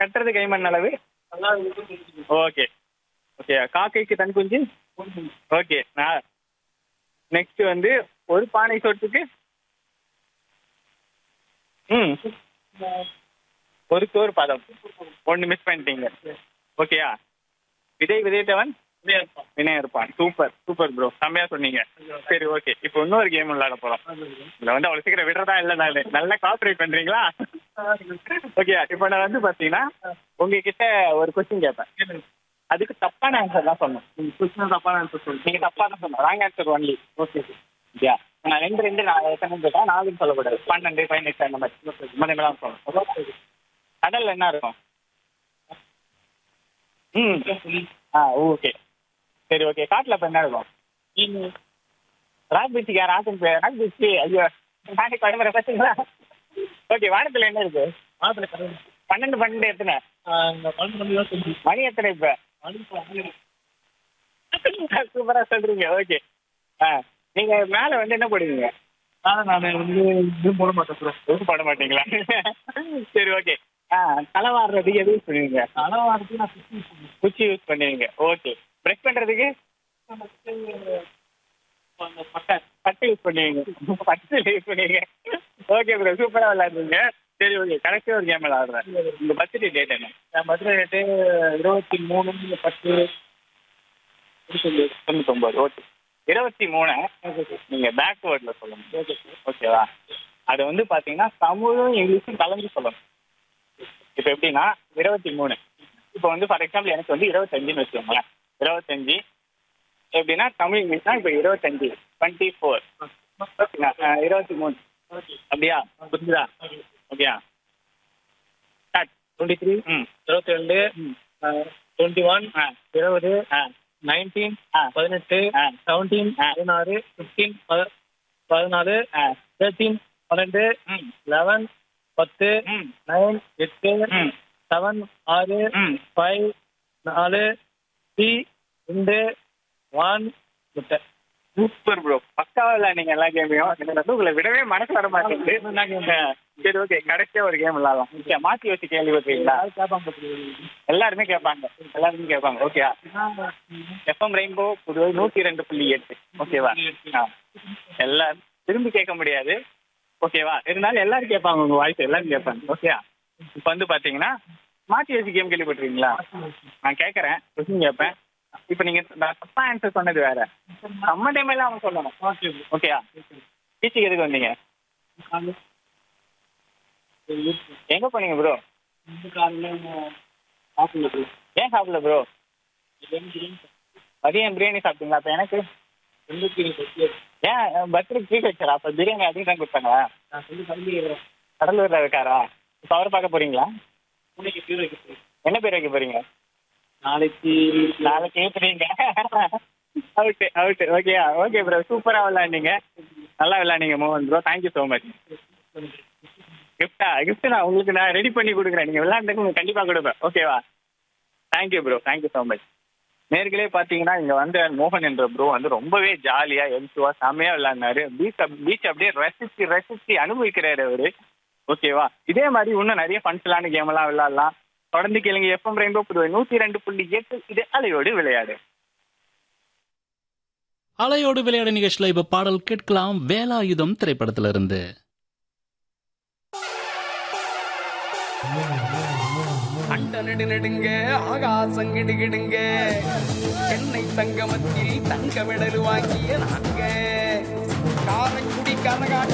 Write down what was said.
கட்டுறது கைமண் அளவு okay okay காக்கைக்கு தன் குஞ்சு ஓகே நான் நெக்ஸ்ட் வந்து ஒரு பானை சொட்டுக்கு ம் ஒரு சோறு பதம் ஒன்று மிஸ் பண்ணிட்டீங்க ஓகேயா விதை விதைத்தவன் வினய இருப்பான் சூப்பர் சூப்பர் ப்ரோ செம்மையா சொன்னீங்க சரி ஓகே இப்போ இன்னொரு கேம் விளையாட போறோம் இதுல வந்து அவ்வளவு சீக்கிரம் விடுறதா இல்ல நான் நல்லா காப்பரேட் பண்றீங்களா ஓகே இப்போ நான் வந்து பாத்தீங்கன்னா உங்ககிட்ட ஒரு கொஸ்டின் கேட்பேன் அதுக்கு தப்பான ஆன்சர் தான் சொல்லணும் கொஸ்டின் தப்பான ஆன்சர் சொல்லணும் நீங்க தப்பா தான் சொல்லணும் wrong answer only okay yeah நான் ரெண்டு ரெண்டு நான் எத்தனை கேட்டா நாலுன்னு சொல்லக்கூடாது பன்னெண்டு பதினெட்டு அந்த மாதிரி இந்த மாதிரி தான் சொல்லணும் கடல்ல என்ன இருக்கும் ம் ஆ ஓகே சரி ஓகே காட்டுல இப்ப என்ன இருக்கும் ராக் பீச்சுக்கு யார் ஆட்டம் பேர் ராக் பீச்சு ஐயோ நாளைக்கு பழமுறை பார்த்தீங்களா ஓகே வானத்துல என்ன இருக்கு பன்னெண்டு பன்னெண்டு எத்தனை மணி எத்தனை இப்ப சூப்பரா சொல்றீங்க ஓகே ஆ நீங்க மேல வந்து என்ன போடுவீங்க நான் வந்து இது போட மாட்டேன் ப்ரோ எதுவும் போட மாட்டீங்களா சரி ஓகே ஆ தலை வாடுறதுக்கு எது யூஸ் பண்ணுவீங்க அளவாடுறது நான் சுற்றி குச்சி யூஸ் பண்ணுவீங்க ஓகே ப்ரெஷ் பண்றதுக்கு அந்த பட்டை பட்டு யூஸ் பண்ணுவீங்க பட்டு யூஸ் பண்ணுவீங்க ஓகே ப்ரோ சூப்பரா விளையாடுறீங்க சரி ஓகே கடைசியாக ஒரு கேம் விளையாடுறேன் உங்க பர்த்டே டேட் என்ன என் பர்த்டே டேட்டு இருபத்தி மூணு பத்து தொண்ணூத்தொம்பது ஓகே இருபத்தி மூணு நீங்க பேக்வேர்ட்ல சொல்லணும் ஓகேவா அது வந்து பாத்தீங்கன்னா தமிழும் இங்கிலீஷும் கலந்து சொல்லணும் இப்போ எப்படின்னா இருபத்தி மூணு இப்போ வந்து ஃபார் எக்ஸாம்பிள் எனக்கு வந்து இருபத்தஞ்சுன்னு வச்சுக்கோங்களேன் இருபத்தஞ்சு எப்படின்னா தமிழ் இங்கிலீஷ்னா இப்போ இருபத்தஞ்சு டுவெண்ட்டி ஃபோர் இருபத்தி மூணு அப்படியா புரிஞ்சுதா ஓகேயா ஸ்டார்ட் டுவெண்ட்டி த்ரீ ம் இருபத்தி ரெண்டு டுவெண்ட்டி ஒன் ஆ இருபது ஆ நைன்டீன் ஆ பதினெட்டு ஆ செவன்டீன் ஆ. பதினாறு ஃபிஃப்டீன் பதினாலு ஆ தேர்ட்டீன் பன்னெண்டு ம் லெவன் பத்து ம் நைன் எட்டு ம் செவன் ஆறு ம் ஃபைவ் நாலு த்ரீ ரெண்டு ஒன் முட்டை சூப்பர் ப்ரோ பக்காவா விளையாடுங்க எல்லா கேமையும் எனக்கு வந்து உங்களை விடவே மனசு வர மாட்டேங்குது சரி ஓகே கடைசியா ஒரு கேம் விளையாடலாம் ஓகே மாத்தி வச்சு கேள்விப்பட்டீங்களா எல்லாருமே கேட்பாங்க எல்லாருமே கேட்பாங்க ஓகேயா எஃப்எம் ரெயின்போ புதுவை நூத்தி ரெண்டு புள்ளி எட்டு ஓகேவா ஆ. எல்லாரும் திரும்பி கேட்க முடியாது ஓகேவா இருந்தாலும் எல்லாரும் கேட்பாங்க உங்க வாய்ஸ் எல்லாரும் கேட்பாங்க ஓகேயா இப்போ வந்து பாத்தீங்கன்னா மாத்தி வச்சு கேம் கேள்விப்பட்டிருக்கீங்களா நான் கேட்கறேன் கொஸ்டின் கேட்பேன் இப்போ நீங்க நான் தப்பா ஆன்சர் சொன்னது வேற நம்ம டைம்ல அவங்க சொல்லணும் ஓகேயா பீச்சுக்கு எதுக்கு வந்தீங்க எங்க போனீங்க ப்ரோ ஏன் சாப்பிடல ப்ரோ மதியம் பிரியாணி சாப்பிட்டீங்களா அப்ப எனக்கு ஏன் பர்த்டே ட்ரீட் வச்சாரா அப்ப பிரியாணி அதிகம் தான் கொடுத்தாங்களா கடலூர்ல இருக்காரா இப்ப அவரை பார்க்க போறீங்களா என்ன பேர் வைக்க போறீங்க நாளைக்கு நாளைக்கு ஏத்துறீங்க அவுட் அவுட் ஓகேயா ஓகே ப்ரோ சூப்பரா விளையாண்டீங்க நல்லா விளையாண்டீங்க மோகன் ப்ரோ தேங்க்யூ ஸோ மச் கிஃப்டா கிஃப்ட் நான் உங்களுக்கு நான் ரெடி பண்ணி கொடுக்குறேன் நீங்க விளையாண்டுக்கு உங்களுக்கு கண்டிப்பா கொடுப்பேன் ஓகேவா thank you bro thank you so much நேர்களே பார்த்தீங்கன்னா இங்க வந்த மோகன் என்ற ப்ரோ வந்து ரொம்பவே ஜாலியா எல்சுவா செம்மையா விளையாடினாரு பீச் பீச் அப்படியே ரசிச்சு ரசிச்சு அனுபவிக்கிறாரு அவரு ஓகேவா இதே மாதிரி இன்னும் நிறைய ஃபன்ஸ்லான கேம் எல்லாம் விளையாடலாம் தொடர்ந்து கேளுங்க எஃப்எம் ரெயின்போ புதுவை நூத்தி ரெண்டு புள்ளி எட்டு இது அலையோடு விளையாடு அலையோடு விளையாட நிகழ்ச்சியில் இப்ப பாடல் கேட்கலாம் வேலாயுதம் திரைப்படத்திலிருந்து அண்ட நெடு நெடுங்க ஆகாசம் கிடுகிடுங்க சென்னை தங்கமத்தில் தங்க மெடல் வாங்கிய நான்